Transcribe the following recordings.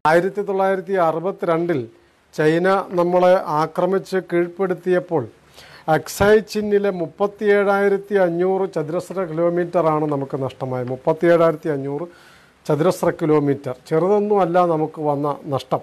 ആയിരത്തി തൊള്ളായിരത്തി അറുപത്തിരണ്ടിൽ ചൈന നമ്മളെ ആക്രമിച്ച് കീഴ്പ്പെടുത്തിയപ്പോൾ അക്സൈ ചിന്നിലെ മുപ്പത്തിയേഴായിരത്തി അഞ്ഞൂറ് ചതുരശ്ര കിലോമീറ്ററാണ് നമുക്ക് നഷ്ടമായത് മുപ്പത്തിയേഴായിരത്തി അഞ്ഞൂറ് ചതുരശ്ര കിലോമീറ്റർ ചെറുതൊന്നുമല്ല നമുക്ക് വന്ന നഷ്ടം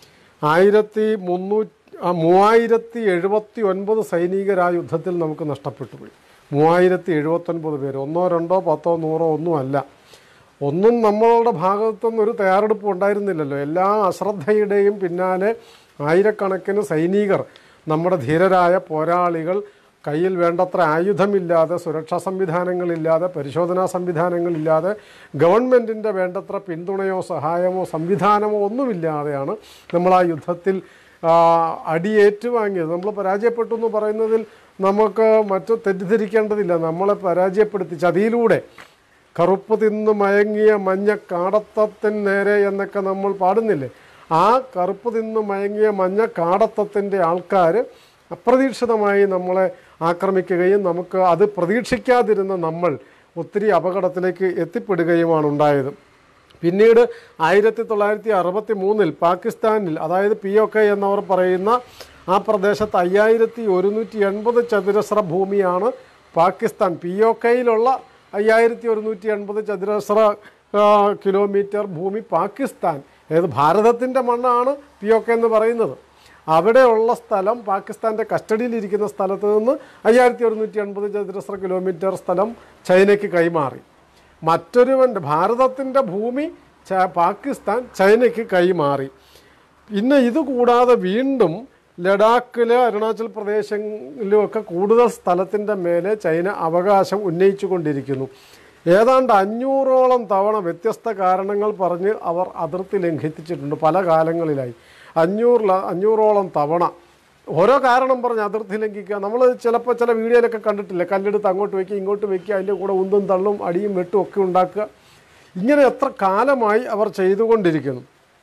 ആയിരത്തി മുന്നൂറ്റി മൂവായിരത്തി എഴുപത്തി ഒൻപത് സൈനികർ ആ യുദ്ധത്തിൽ നമുക്ക് നഷ്ടപ്പെട്ടു പോയി മൂവായിരത്തി എഴുപത്തൊൻപത് പേര് ഒന്നോ രണ്ടോ പത്തോ നൂറോ ഒന്നുമല്ല ഒന്നും നമ്മളുടെ ഭാഗത്തുനിന്ന് ഒരു തയ്യാറെടുപ്പ് ഉണ്ടായിരുന്നില്ലല്ലോ എല്ലാ അശ്രദ്ധയുടെയും പിന്നാലെ ആയിരക്കണക്കിന് സൈനികർ നമ്മുടെ ധീരരായ പോരാളികൾ കയ്യിൽ വേണ്ടത്ര ആയുധമില്ലാതെ സുരക്ഷാ സംവിധാനങ്ങളില്ലാതെ പരിശോധനാ സംവിധാനങ്ങളില്ലാതെ ഗവൺമെൻറ്റിൻ്റെ വേണ്ടത്ര പിന്തുണയോ സഹായമോ സംവിധാനമോ ഒന്നുമില്ലാതെയാണ് നമ്മൾ ആ യുദ്ധത്തിൽ ആ, അടിയേറ്റുവാങ്ങിയത് നമ്മൾ പരാജയപ്പെട്ടു എന്ന് പറയുന്നതിൽ നമുക്ക് മറ്റു തെറ്റിദ്ധരിക്കേണ്ടതില്ല നമ്മളെ പരാജയപ്പെടുത്തി ചതിയിലൂടെ കറുപ്പ് തിന്ന് മയങ്ങിയ മഞ്ഞ കാടത്തത്തിന് നേരെ എന്നൊക്കെ നമ്മൾ പാടുന്നില്ലേ ആ കറുപ്പ് തിന്ന് മയങ്ങിയ മഞ്ഞ കാടത്തത്തിൻ്റെ ആൾക്കാർ അപ്രതീക്ഷിതമായി നമ്മളെ ആക്രമിക്കുകയും നമുക്ക് അത് പ്രതീക്ഷിക്കാതിരുന്ന നമ്മൾ ഒത്തിരി അപകടത്തിലേക്ക് എത്തിപ്പെടുകയുമാണ് ഉണ്ടായത് പിന്നീട് ആയിരത്തി തൊള്ളായിരത്തി അറുപത്തി മൂന്നിൽ പാകിസ്ഥാനിൽ അതായത് പി ഒ കെ എന്നവർ പറയുന്ന ആ പ്രദേശത്ത് അയ്യായിരത്തി ഒരുന്നൂറ്റി എൺപത് ചതുരശ്ര ഭൂമിയാണ് പാകിസ്ഥാൻ പി ഒ കെയിലുള്ള അയ്യായിരത്തി ഒരുന്നൂറ്റി എൺപത് ചതുരശ്ര ആ, കിലോമീറ്റർ ഭൂമി പാകിസ്ഥാൻ ഏത് ഭാരതത്തിൻ്റെ മണ്ണാണ് പി ഒ കെ എന്ന് പറയുന്നത് അവിടെയുള്ള സ്ഥലം പാകിസ്ഥാൻ്റെ കസ്റ്റഡിയിലിരിക്കുന്ന സ്ഥലത്ത് നിന്ന് അയ്യായിരത്തി ഒരുന്നൂറ്റി എൺപത് ചതുരശ്ര കിലോമീറ്റർ സ്ഥലം ചൈനയ്ക്ക് കൈമാറി മറ്റൊരുവൻ്റെ ഭാരതത്തിൻ്റെ ഭൂമി ച- പാകിസ്ഥാൻ ചൈനയ്ക്ക് കൈമാറി പിന്നെ ഇത് കൂടാതെ വീണ്ടും ലഡാക്കിലെ അരുണാചൽ പ്രദേശങ്ങളിലുമൊക്കെ കൂടുതൽ സ്ഥലത്തിൻ്റെ മേലെ ചൈന അവകാശം ഉന്നയിച്ചു കൊണ്ടിരിക്കുന്നു ഏതാണ്ട് അഞ്ഞൂറോളം തവണ വ്യത്യസ്ത കാരണങ്ങൾ പറഞ്ഞ് അവർ അതിർത്തി ലംഘിച്ചിട്ടുണ്ട് പല കാലങ്ങളിലായി അഞ്ഞൂറിൽ അഞ്ഞൂറോളം തവണ ഓരോ കാരണം പറഞ്ഞ് അതിർത്തി ലംഘിക്കുക നമ്മൾ ചിലപ്പോൾ ചില വീഡിയോയിലൊക്കെ കണ്ടിട്ടില്ലേ കല്ലെടുത്ത് അങ്ങോട്ട് വയ്ക്കുക ഇങ്ങോട്ട് വയ്ക്കുക അതിൻ്റെ കൂടെ ഉന്തും തള്ളും അടിയും വെട്ടും ഒക്കെ ഉണ്ടാക്കുക ഇങ്ങനെ എത്ര കാലമായി അവർ ചെയ്തുകൊണ്ടിരിക്കുന്നു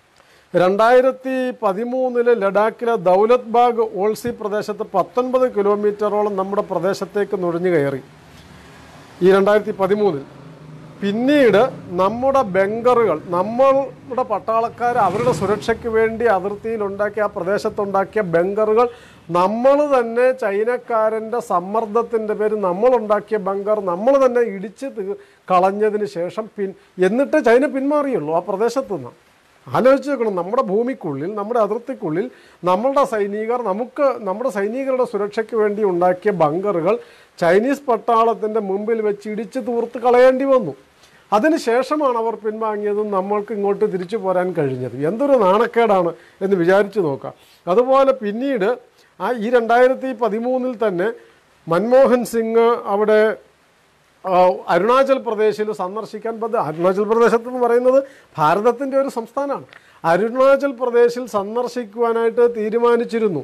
രണ്ടായിരത്തി പതിമൂന്നില് ലഡാക്കിലെ ദൗലത് ബാഗ് ഓൾസി പ്രദേശത്ത് പത്തൊൻപത് കിലോമീറ്ററോളം നമ്മുടെ പ്രദേശത്തേക്ക് നുഴഞ്ഞു കയറി ഈ രണ്ടായിരത്തി പതിമൂന്നിൽ പിന്നീട് നമ്മുടെ ബങ്കറുകൾ നമ്മളുടെ പട്ടാളക്കാർ അവരുടെ സുരക്ഷയ്ക്ക് വേണ്ടി അതിർത്തിയിൽ ഉണ്ടാക്കിയ ആ പ്രദേശത്തുണ്ടാക്കിയ ബങ്കറുകൾ നമ്മൾ തന്നെ ചൈനക്കാരൻ്റെ സമ്മർദ്ദത്തിൻ്റെ പേര് നമ്മളുണ്ടാക്കിയ ബങ്കർ നമ്മൾ തന്നെ ഇടിച്ച് തീ- കളഞ്ഞതിന് ശേഷം പിൻ എന്നിട്ട് ചൈന പിന്മാറിയുള്ളൂ ആ പ്രദേശത്തു നിന്ന് ആലോചിച്ച് നോക്കണം നമ്മുടെ ഭൂമിക്കുള്ളിൽ നമ്മുടെ അതിർത്തിക്കുള്ളിൽ നമ്മളുടെ സൈനികർ നമുക്ക് നമ്മുടെ സൈനികരുടെ സുരക്ഷയ്ക്ക് വേണ്ടി ഉണ്ടാക്കിയ ബങ്കറുകൾ ചൈനീസ് പട്ടാളത്തിൻ്റെ മുമ്പിൽ വെച്ച് ഇടിച്ച് തൂർത്ത് കളയേണ്ടി വന്നു അതിനുശേഷമാണ് അവർ പിൻവാങ്ങിയതും നമ്മൾക്ക് ഇങ്ങോട്ട് തിരിച്ചു പോരാൻ കഴിഞ്ഞത് എന്തൊരു നാണക്കേടാണ് എന്ന് വിചാരിച്ചു നോക്കാം അതുപോലെ പിന്നീട് ആ ഈ രണ്ടായിരത്തി പതിമൂന്നിൽ തന്നെ മൻമോഹൻ സിംഗ് അവിടെ ആ, അരുണാചൽ പ്രദേശിൽ സന്ദർശിക്കാൻ പദ്ധ അരുണാചൽ പ്രദേശത്ത് എന്ന് പറയുന്നത് ഭാരതത്തിൻ്റെ ഒരു സംസ്ഥാനമാണ് അരുണാചൽ പ്രദേശിൽ സന്ദർശിക്കുവാനായിട്ട് തീരുമാനിച്ചിരുന്നു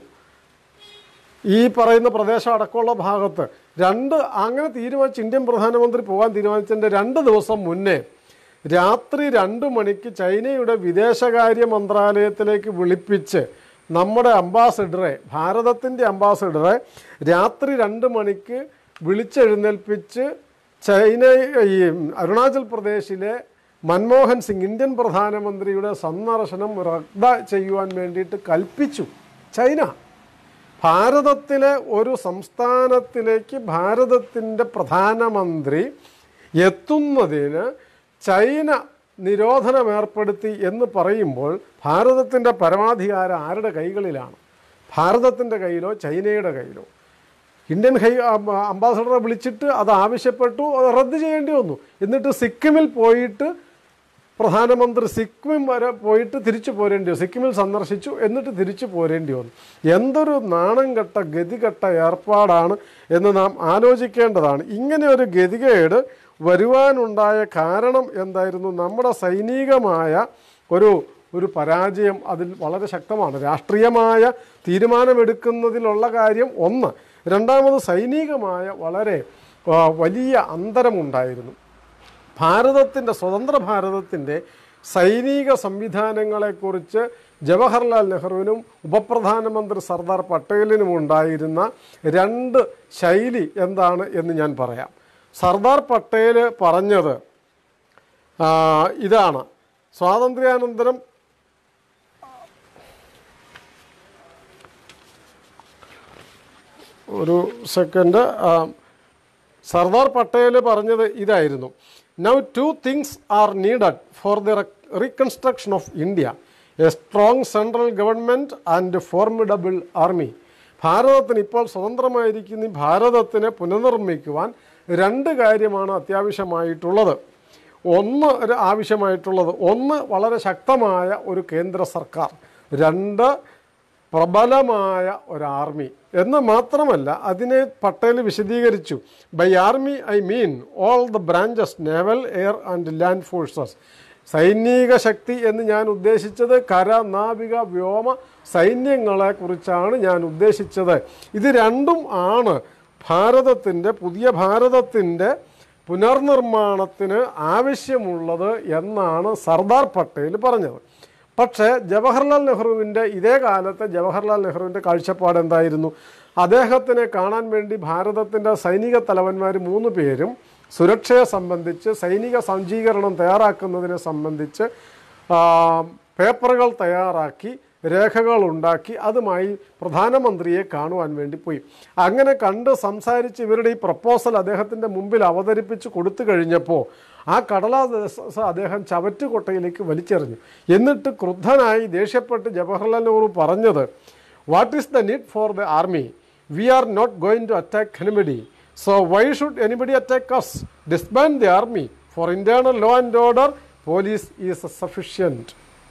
ഈ പറയുന്ന പ്രദേശം അടക്കമുള്ള ഭാഗത്ത് രണ്ട് അങ്ങനെ തീരുമാനിച്ച് ഇന്ത്യൻ പ്രധാനമന്ത്രി പോകാൻ തീരുമാനിച്ചതിൻ്റെ രണ്ട് ദിവസം മുന്നേ രാത്രി രണ്ട് മണിക്ക് ചൈനയുടെ വിദേശകാര്യ മന്ത്രാലയത്തിലേക്ക് വിളിപ്പിച്ച് നമ്മുടെ അംബാസിഡറെ ഭാരതത്തിൻ്റെ അംബാസിഡറെ രാത്രി രണ്ട് മണിക്ക് വിളിച്ചെഴുന്നേൽപ്പിച്ച് ചൈന ഈ അരുണാചൽ പ്രദേശിലെ മൻമോഹൻ സിംഗ് ഇന്ത്യൻ പ്രധാനമന്ത്രിയുടെ സന്ദർശനം റദ്ദ ചെയ്യുവാൻ വേണ്ടിയിട്ട് കൽപ്പിച്ചു ചൈന ഭാരതത്തിലെ ഒരു സംസ്ഥാനത്തിലേക്ക് ഭാരതത്തിൻ്റെ പ്രധാനമന്ത്രി എത്തുന്നതിന് ചൈന നിരോധനം ഏർപ്പെടുത്തി എന്ന് പറയുമ്പോൾ ഭാരതത്തിൻ്റെ പരമാധികാരം ആരുടെ കൈകളിലാണ് ഭാരതത്തിൻ്റെ കയ്യിലോ ചൈനയുടെ കയ്യിലോ ഇന്ത്യൻ ഹൈ അം- അംബാസഡറെ വിളിച്ചിട്ട് അത് ആവശ്യപ്പെട്ടു അത് റദ്ദ് ചെയ്യേണ്ടി വന്നു എന്നിട്ട് സിക്കിമിൽ പോയിട്ട് പ്രധാനമന്ത്രി സിക്കിം വരെ പോയിട്ട് തിരിച്ചു പോരേണ്ടി വന്നു സിക്കിമിൽ സന്ദർശിച്ചു എന്നിട്ട് തിരിച്ചു പോരേണ്ടി വന്നു എന്തൊരു നാണം കെട്ട ഗതികെട്ട ഏർപ്പാടാണ് എന്ന് നാം ആലോചിക്കേണ്ടതാണ് ഇങ്ങനെ ഒരു ഗതികേട് വരുവാനുണ്ടായ കാരണം എന്തായിരുന്നു നമ്മുടെ സൈനികമായ ഒരു ഒരു പരാജയം അതിൽ വളരെ ശക്തമാണ് രാഷ്ട്രീയമായ തീരുമാനമെടുക്കുന്നതിലുള്ള കാര്യം ഒന്ന് രണ്ടാമത് സൈനികമായ വളരെ ആ, വലിയ അന്തരമുണ്ടായിരുന്നു ഭാരതത്തിൻ്റെ സ്വതന്ത്ര ഭാരതത്തിൻ്റെ സൈനിക സംവിധാനങ്ങളെക്കുറിച്ച് ജവഹർലാൽ നെഹ്റുവിനും ഉപപ്രധാനമന്ത്രി സർദാർ പട്ടേലിനും ഉണ്ടായിരുന്ന രണ്ട് ശൈലി എന്താണ് എന്ന് ഞാൻ പറയാം സർദാർ പട്ടേൽ പറഞ്ഞത് ആ, ഇതാണ് സ്വാതന്ത്ര്യാനന്തരം ഒരു സെക്കൻഡ് സർദാർ പട്ടേൽ പറഞ്ഞത് ഇതായിരുന്നു now two things are needed for the reconstruction of India a strong central government and formidable army ഭാരതത്തിന് ഇപ്പോൾ സ്വതന്ത്രമായിരിക്കുന്ന ഈ ഭാരതത്തിനെ പുനർനിർമ്മിക്കുവാൻ രണ്ട് കാര്യമാണ് അത്യാവശ്യമായിട്ടുള്ളത് ഒന്ന് ഒരു ആവശ്യമായിട്ടുള്ളത് ഒന്ന് വളരെ ശക്തമായ ഒരു കേന്ദ്ര സർക്കാർ രണ്ട് പ്രബലമായ ഒരു ആർമി എന്ന് മാത്രമല്ല അതിനെ പട്ടേൽ വിശദീകരിച്ചു by army I mean all the branches naval air and land forces സൈനിക ശക്തി എന്ന് ഞാൻ ഉദ്ദേശിച്ചത് കര നാവിക വ്യോമ സൈന്യങ്ങളെ കുറിച്ചാണ് ഞാൻ ഉദ്ദേശിച്ചത് ഇത് രണ്ടും ആണ് ഭാരതത്തിൻ്റെ പുതിയ ഭാരതത്തിൻ്റെ പുനർനിർമ്മാണത്തിന് ആവശ്യമുള്ളത് എന്നാണ് സർദാർ പട്ടേൽ പറഞ്ഞത് പക്ഷേ ജവഹർലാൽ നെഹ്റുവിൻ്റെ ഇതേ കാലത്തെ ജവഹർലാൽ നെഹ്റുവിൻ്റെ കാഴ്ചപ്പാട് എന്തായിരുന്നു അദ്ദേഹത്തിനെ കാണാൻ വേണ്ടി ഭാരതത്തിൻ്റെ സൈനിക തലവന്മാർ മൂന്ന് പേരും സുരക്ഷയെ സംബന്ധിച്ച് സൈനിക സജ്ജീകരണം തയ്യാറാക്കുന്നതിനെ സംബന്ധിച്ച് ആ, പേപ്പറുകൾ തയ്യാറാക്കി രേഖകൾ ഉണ്ടാക്കി അതുമായി പ്രധാനമന്ത്രിയെ കാണുവാൻ വേണ്ടി പോയി അങ്ങനെ കണ്ട് സംസാരിച്ച് ഇവരുടെ ഈ പ്രപ്പോസൽ അദ്ദേഹത്തിൻ്റെ മുമ്പിൽ അവതരിപ്പിച്ച് കൊടുത്തു കഴിഞ്ഞപ്പോൾ ആ കടലാസ് അദ്ദേഹം ചവറ്റുകൊട്ടയിലേക്ക് വലിച്ചെറിഞ്ഞു എന്നിട്ട് ക്രുദ്ധനായി ദേഷ്യപ്പെട്ട് ജവഹർലാൽ നെഹ്റു പറഞ്ഞത് what is the need for the army we are not going to attack anybody so why should anybody attack us disband the army for internal law and order police is sufficient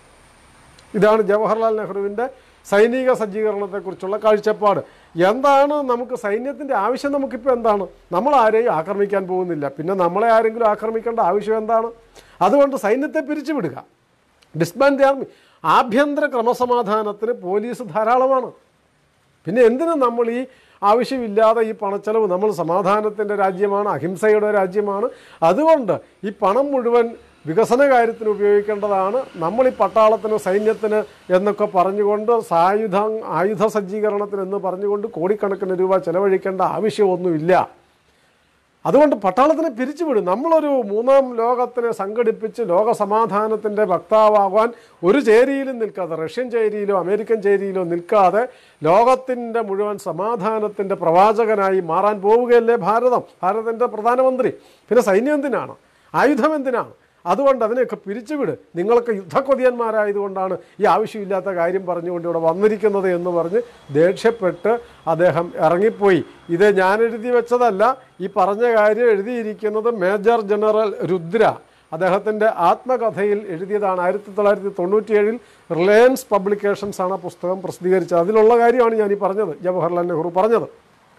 ഇതാണ് ജവഹർലാൽ നെഹ്റുവിൻ്റെ സൈനിക സജ്ജീകരണത്തെക്കുറിച്ചുള്ള കാഴ്ചപ്പാട് എന്താണ് നമുക്ക് സൈന്യത്തിൻ്റെ ആവശ്യം നമുക്കിപ്പോൾ എന്താണ് നമ്മൾ ആരെയും ആക്രമിക്കാൻ പോകുന്നില്ല പിന്നെ നമ്മളെ ആരെങ്കിലും ആക്രമിക്കേണ്ട ആവശ്യം എന്താണ് അതുകൊണ്ട് സൈന്യത്തെ പിരിച്ചുവിടുക ഡിസ്ബാൻഡ് ദി ആർമി ആഭ്യന്തര ക്രമസമാധാനത്തിന് പോലീസ് ധാരാളമാണ് പിന്നെ എന്തിനു നമ്മൾ ഈ ആവശ്യമില്ലാതെ ഈ പണച്ചെലവ് നമ്മൾ സമാധാനത്തിൻ്റെ രാജ്യമാണ് അഹിംസയുടെ രാജ്യമാണ് അതുകൊണ്ട് ഈ പണം മുഴുവൻ വികസന കാര്യത്തിന് ഉപയോഗിക്കേണ്ടതാണ് നമ്മൾ ഈ പട്ടാളത്തിന് സൈന്യത്തിന് എന്നൊക്കെ പറഞ്ഞുകൊണ്ട് സായുധ ആയുധ സജ്ജീകരണത്തിന് എന്ന് പറഞ്ഞുകൊണ്ട് കോടിക്കണക്കിന് രൂപ ചെലവഴിക്കേണ്ട ആവശ്യമൊന്നുമില്ല അതുകൊണ്ട് പട്ടാളത്തിനെ പിരിച്ചുവിടും നമ്മളൊരു മൂന്നാം ലോകത്തിനെ സംഘടിപ്പിച്ച് ലോക സമാധാനത്തിൻ്റെ വക്താവാകാൻ ഒരു ചേരിയിലും നിൽക്കാതെ റഷ്യൻ ചേരിയിലോ അമേരിക്കൻ ചേരിയിലോ നിൽക്കാതെ ലോകത്തിൻ്റെ മുഴുവൻ സമാധാനത്തിൻ്റെ പ്രവാചകനായി മാറാൻ പോവുകയല്ലേ ഭാരതം ഭാരതത്തിൻ്റെ പ്രധാനമന്ത്രി പിന്നെ സൈന്യം എന്തിനാണ് ആയുധം എന്തിനാണ് അതുകൊണ്ട് അതിനെയൊക്കെ പിരിച്ചുവിട് നിങ്ങൾക്ക് യുദ്ധക്കൊതിയന്മാരായതുകൊണ്ടാണ് ഈ ആവശ്യമില്ലാത്ത കാര്യം പറഞ്ഞുകൊണ്ട് ഇവിടെ വന്നിരിക്കുന്നത് എന്ന് പറഞ്ഞ് ദേഷ്യപ്പെട്ട് അദ്ദേഹം ഇറങ്ങിപ്പോയി ഇത് ഞാൻ എഴുതി വെച്ചതല്ല ഈ പറഞ്ഞ കാര്യം എഴുതിയിരിക്കുന്നത് മേജർ ജനറൽ രുദ്ര അദ്ദേഹത്തിൻ്റെ ആത്മകഥയിൽ എഴുതിയതാണ് ആയിരത്തി തൊള്ളായിരത്തി തൊണ്ണൂറ്റിയേഴിൽ റിലയൻസ് പബ്ലിക്കേഷൻസ് ആണ് ആ പുസ്തകം പ്രസിദ്ധീകരിച്ചത് അതിലുള്ള കാര്യമാണ് ഞാൻ ഈ പറഞ്ഞത് ജവഹർലാൽ നെഹ്റു പറഞ്ഞത്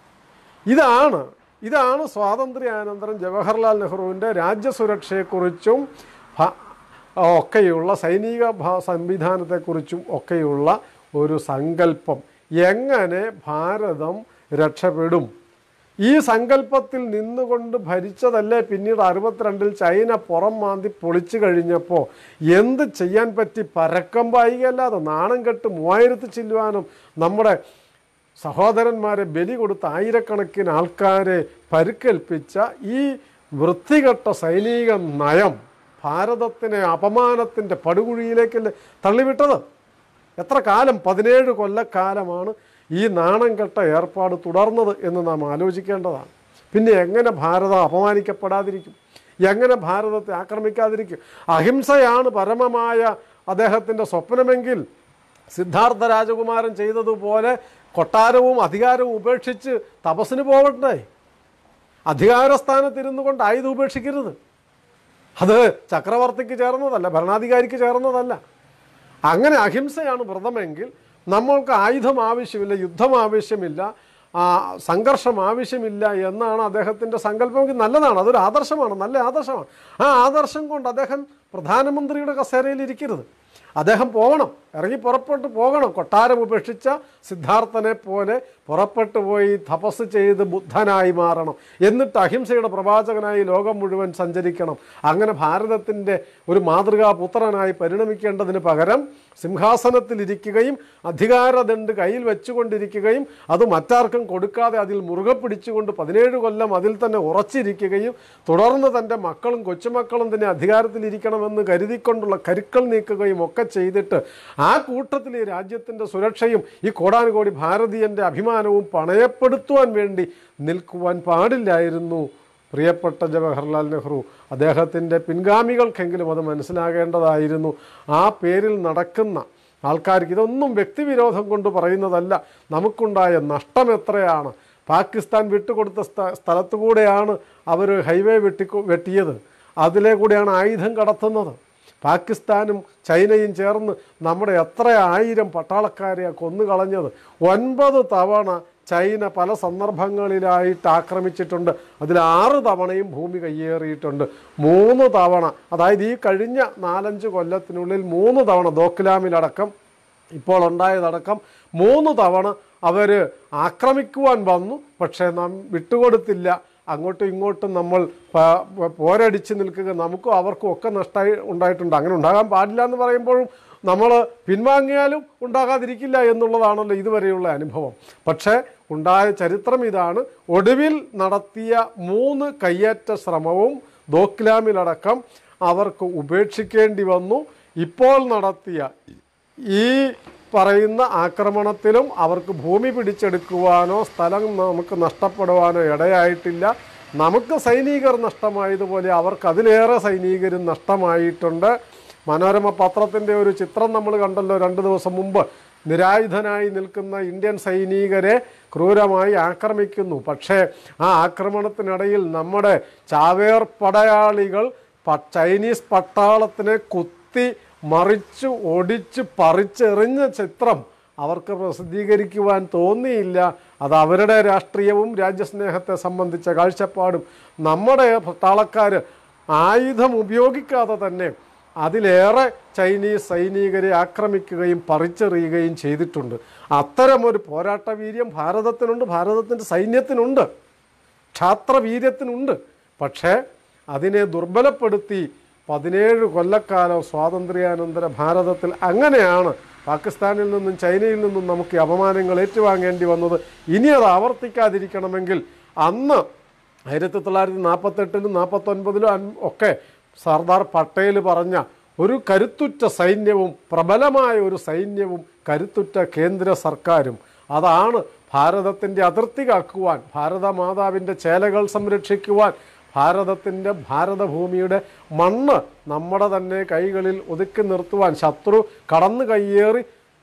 ഇതാണ് ഇതാണ് സ്വാതന്ത്ര്യാനന്തരം ജവഹർലാൽ നെഹ്റുവിൻ്റെ രാജ്യസുരക്ഷയെക്കുറിച്ചും ഭ- ഒക്കെയുള്ള സൈനിക ഭ- സംവിധാനത്തെക്കുറിച്ചും ഒക്കെയുള്ള ഒരു സങ്കല്പം എങ്ങനെ ഭാരതം രക്ഷപ്പെടും ഈ സങ്കല്പത്തിൽ നിന്നുകൊണ്ട് ഭരിച്ചതല്ലേ പിന്നീട് അറുപത്തിരണ്ടിൽ ചൈന പുറം മാന്തി പൊളിച്ചു കഴിഞ്ഞപ്പോൾ എന്ത് ചെയ്യാൻ പറ്റി പരക്കം പായികയല്ലാതെ നാണം കെട്ട് മൂവായിരത്തി ചില്ലുവാനും നമ്മുടെ സഹോദരന്മാരെ ബലി കൊടുത്ത ആയിരക്കണക്കിന് ആൾക്കാരെ പരുക്കേൽപ്പിച്ച ഈ വൃത്തികെട്ട സൈനിക നയം ഭാരതത്തിനെ അപമാനത്തിൻ്റെ പടുകുഴിയിലേക്കല്ലേ തള്ളിവിട്ടത് എത്ര കാലം പതിനേഴ് കൊല്ലക്കാലമാണ് ഈ നാണം കെട്ട ഏർപ്പാട് തുടർന്നത് എന്ന് നാം ആലോചിക്കേണ്ടതാണ് പിന്നെ എങ്ങനെ ഭാരതം അപമാനിക്കപ്പെടാതിരിക്കും എങ്ങനെ ഭാരതത്തെ ആക്രമിക്കാതിരിക്കും അഹിംസയാണ് പരമമായ അദ്ദേഹത്തിൻ്റെ സ്വപ്നമെങ്കിൽ സിദ്ധാർത്ഥ രാജകുമാരൻ ചെയ്തതുപോലെ കൊട്ടാരവും അധികാരവും ഉപേക്ഷിച്ച് തപസ്സിന് പോകട്ടെ അധികാരസ്ഥാനത്തിരുന്നു കൊണ്ട് ആയുധം ഉപേക്ഷിക്കരുത് അത് ചക്രവർത്തിക്ക് ചേർന്നതല്ല ഭരണാധികാരിക്ക് ചേർന്നതല്ല അങ്ങനെ അഹിംസയാണ് വ്രതമെങ്കിൽ നമ്മൾക്ക് ആയുധം ആവശ്യമില്ല യുദ്ധം ആവശ്യമില്ല ആ, സംഘർഷം ആവശ്യമില്ല എന്നാണ് അദ്ദേഹത്തിൻ്റെ സങ്കല്പമെങ്കിൽ നല്ലതാണ് അതൊരു ആദർശമാണ് നല്ല ആദർശമാണ് ആ ആദർശം കൊണ്ട് അദ്ദേഹം പ്രധാനമന്ത്രിയുടെ കസേരയിൽ ഇരിക്കരുത് അദ്ദേഹം പോകണം ഇറങ്ങി പുറപ്പെട്ട് പോകണം കൊട്ടാരം ഉപേക്ഷിച്ച സിദ്ധാർത്ഥനെ പോലെ പുറപ്പെട്ടു പോയി തപസ് ചെയ്ത് ബുദ്ധനായി മാറണം എന്നിട്ട് അഹിംസയുടെ പ്രവാചകനായി ലോകം മുഴുവൻ സഞ്ചരിക്കണം അങ്ങനെ ഭാരതത്തിൻ്റെ ഒരു മാതൃകാ പുത്രനായി പരിണമിക്കേണ്ടതിന് പകരം സിംഹാസനത്തിലിരിക്കുകയും അധികാരദണ്ട് കയ്യിൽ വെച്ചുകൊണ്ടിരിക്കുകയും അത് മറ്റാർക്കും കൊടുക്കാതെ അതിൽ മുറുകെ പിടിച്ചുകൊണ്ട് പതിനേഴ് കൊല്ലം അതിൽ തന്നെ ഉറച്ചിരിക്കുകയും തുടർന്ന് തൻ്റെ മക്കളും കൊച്ചുമക്കളും തന്നെ അധികാരത്തിലിരിക്കണമെന്ന് കരുതിക്കൊണ്ടുള്ള കരുക്കൾ നീക്കുകയും ഒക്കെ ചെയ്തിട്ട് ആ കൂട്ടത്തിൽ ഈ രാജ്യത്തിൻ്റെ സുരക്ഷയും ഈ കോടാനുകോടി ഭാരതീയൻ്റെ അഭിമാനവും പണയപ്പെടുത്തുവാൻ വേണ്ടി നിൽക്കുവാൻ പാടില്ലായിരുന്നു പ്രിയപ്പെട്ട ജവഹർലാൽ നെഹ്റു അദ്ദേഹത്തിൻ്റെ പിൻഗാമികൾക്കെങ്കിലും അത് മനസ്സിലാകേണ്ടതായിരുന്നു ആ പേരിൽ നടക്കുന്ന ആൾക്കാർക്ക് ഇതൊന്നും വ്യക്തിവിരോധം കൊണ്ട് പറയുന്നതല്ല നമുക്കുണ്ടായ നഷ്ടം എത്രയാണ് പാകിസ്ഥാൻ വിട്ടുകൊടുത്ത സ്ഥ സ്ഥലത്തുകൂടെയാണ് അവർ ഹൈവേ വെട്ടി വെട്ടിയത് അതിലെ കൂടെയാണ് ആയുധം കടത്തുന്നത് പാകിസ്ഥാനും ചൈനയും ചേർന്ന് നമ്മുടെ എത്ര ആയിരം പട്ടാളക്കാരെ കൊന്നുകളഞ്ഞത് ഒൻപത് തവണ ചൈന പല സന്ദർഭങ്ങളിലായിട്ട് ആക്രമിച്ചിട്ടുണ്ട് അതിൽ ആറ് തവണയും ഭൂമി കയ്യേറിയിട്ടുണ്ട് മൂന്ന് തവണ അതായത് ഈ കഴിഞ്ഞ നാലഞ്ച് കൊല്ലത്തിനുള്ളിൽ മൂന്ന് തവണ ദോക്ലാമിലടക്കം ഇപ്പോൾ ഉണ്ടായതടക്കം മൂന്ന് തവണ അവർ ആക്രമിക്കുവാൻ വന്നു പക്ഷേ നാം വിട്ടുകൊടുത്തില്ല അങ്ങോട്ടും ഇങ്ങോട്ടും നമ്മൾ പ- പോരടിച്ച് നിൽക്കുക നമുക്കും അവർക്കും ഒക്കെ നഷ്ടമായി ഉണ്ടായിട്ടുണ്ട് അങ്ങനെ ഉണ്ടാകാൻ പാടില്ല എന്ന് പറയുമ്പോഴും നമ്മൾ പിൻവാങ്ങിയാലും ഉണ്ടാകാതിരിക്കില്ല എന്നുള്ളതാണല്ലോ ഇതുവരെയുള്ള അനുഭവം പക്ഷേ ഉണ്ടായ ചരിത്രം ഇതാണ് ഒടുവിൽ നടത്തിയ മൂന്ന് കയ്യേറ്റ ശ്രമവും ദോക്ലാമിലടക്കം അവർക്ക് ഉപേക്ഷിക്കേണ്ടി വന്നു ഇപ്പോൾ നടത്തിയ ഈ പറയുന്ന ആക്രമണത്തിലും അവർക്ക് ഭൂമി പിടിച്ചെടുക്കുവാനോ സ്ഥലം നമുക്ക് നഷ്ടപ്പെടുവാനോ ഇടയായിട്ടില്ല നമുക്ക് സൈനികർ നഷ്ടമായതുപോലെ അവർക്ക് അതിലേറെ സൈനികരും നഷ്ടമായിട്ടുണ്ട് മനോരമ പത്രത്തിൻ്റെ ഒരു ചിത്രം നമ്മൾ കണ്ടല്ലോ രണ്ട് ദിവസം മുമ്പ് നിരായുധനായി നിൽക്കുന്ന ഇന്ത്യൻ സൈനികരെ ക്രൂരമായി ആക്രമിക്കുന്നു പക്ഷേ ആ ആക്രമണത്തിനിടയിൽ നമ്മുടെ ചാവേർ പടയാളികൾ പ- ചൈനീസ് പട്ടാളത്തിനെ കുത്തി മറിച്ച് ഒടിച്ച് പറിച്ചെറിഞ്ഞ ചിത്രം അവർക്ക് പ്രസിദ്ധീകരിക്കുവാൻ തോന്നിയില്ല അത് അവരുടെ രാഷ്ട്രീയവും രാജ്യസ്നേഹത്തെ സംബന്ധിച്ച കാഴ്ചപ്പാടും നമ്മുടെ പട്ടാളക്കാർ ആയുധം ഉപയോഗിക്കാതെ തന്നെ അതിലേറെ ചൈനീസ് സൈനികരെ ആക്രമിക്കുകയും പറിച്ചെറിയുകയും ചെയ്തിട്ടുണ്ട് അത്തരമൊരു പോരാട്ട വീര്യം ഭാരതത്തിനുണ്ട് ഭാരതത്തിൻ്റെ സൈന്യത്തിനുണ്ട് ക്ഷാത്രവീര്യത്തിനുണ്ട് പക്ഷേ അതിനെ ദുർബലപ്പെടുത്തി പതിനേഴ് കൊല്ലക്കാലം സ്വാതന്ത്ര്യാനന്തര ഭാരതത്തിൽ അങ്ങനെയാണ് പാകിസ്ഥാനിൽ നിന്നും ചൈനയിൽ നിന്നും നമുക്ക് ഈ അപമാനങ്ങൾ ഏറ്റുവാങ്ങേണ്ടി വന്നത് ഇനി അത് ആവർത്തിക്കാതിരിക്കണമെങ്കിൽ അന്ന് ആയിരത്തി തൊള്ളായിരത്തി നാൽപ്പത്തെട്ടിലും നാൽപ്പത്തൊൻപതിലും അൻ- ഒക്കെ സർദാർ പട്ടേൽ പറഞ്ഞ ഒരു കരുത്തുറ്റ സൈന്യവും പ്രബലമായ ഒരു സൈന്യവും കരുത്തുറ്റ കേന്ദ്ര സർക്കാരും അതാണ് ഭാരതത്തിൻ്റെ അതിർത്തി കാക്കുവാൻ ഭാരതമാതാവിൻ്റെ ചേലകൾ സംരക്ഷിക്കുവാൻ ഭാരതത്തിൻ്റെ ഭാരതഭൂമിയുടെ മണ്ണ് നമ്മുടെ തന്നെ കൈകളിൽ ഒതുക്കി നിർത്തുവാൻ ശത്രു കടന്നു കയ്യേറി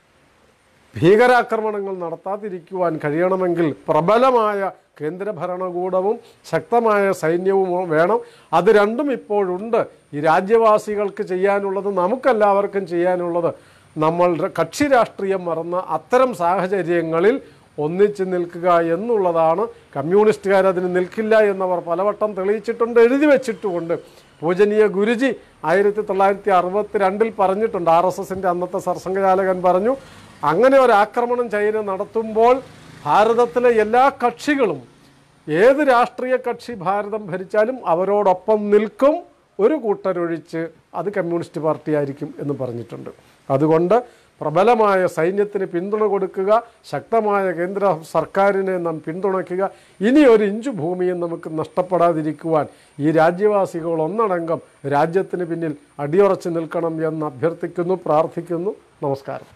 ഭീകരാക്രമണങ്ങൾ നടത്താതിരിക്കുവാൻ കഴിയണമെങ്കിൽ പ്രബലമായ കേന്ദ്ര ഭരണകൂടവും ശക്തമായ സൈന്യവും വേണം അത് രണ്ടും ഇപ്പോഴുണ്ട് ഈ രാജ്യവാസികൾക്ക് ചെയ്യാനുള്ളത് നമുക്കെല്ലാവർക്കും ചെയ്യാനുള്ളത് നമ്മൾ ര- കക്ഷി രാഷ്ട്രീയം മറന്ന അത്തരം സാഹചര്യങ്ങളിൽ ഒന്നിച്ച് നിൽക്കുക എന്നുള്ളതാണ് കമ്മ്യൂണിസ്റ്റുകാർ അതിന് നിൽക്കില്ല എന്നവർ പലവട്ടം തെളിയിച്ചിട്ടുണ്ട് എഴുതി വെച്ചിട്ടുമുണ്ട് പൂജനീയ ഗുരുജി ആയിരത്തി തൊള്ളായിരത്തി അറുപത്തി രണ്ടിൽ പറഞ്ഞിട്ടുണ്ട് ആർ എസ് എസിൻ്റെ അന്നത്തെ സർസംഘചാലകൻ പറഞ്ഞു അങ്ങനെ ഒരു ആക്രമണം ചൈന നടത്തുമ്പോൾ ഭാരതത്തിലെ എല്ലാ കക്ഷികളും ഏത് രാഷ്ട്രീയ കക്ഷി ഭാരതം ഭരിച്ചാലും അവരോടൊപ്പം നിൽക്കും ഒരു കൂട്ടരൊഴിച്ച് അത് കമ്മ്യൂണിസ്റ്റ് പാർട്ടി ആയിരിക്കും എന്ന് പറഞ്ഞിട്ടുണ്ട് അതുകൊണ്ട് പ്രബലമായ സൈന്യത്തിന് പിന്തുണ കൊടുക്കുക ശക്തമായ കേന്ദ്ര സർക്കാരിനെ നാം പിന്തുണയ്ക്കുക ഇനി ഒരു ഇഞ്ചു ഭൂമിയും നമുക്ക് നഷ്ടപ്പെടാതിരിക്കുവാൻ ഈ രാജ്യവാസികൾ ഒന്നടങ്കം രാജ്യത്തിന് പിന്നിൽ അടിയുറച്ച് നിൽക്കണം എന്ന് അഭ്യർത്ഥിക്കുന്നു പ്രാർത്ഥിക്കുന്നു നമസ്കാരം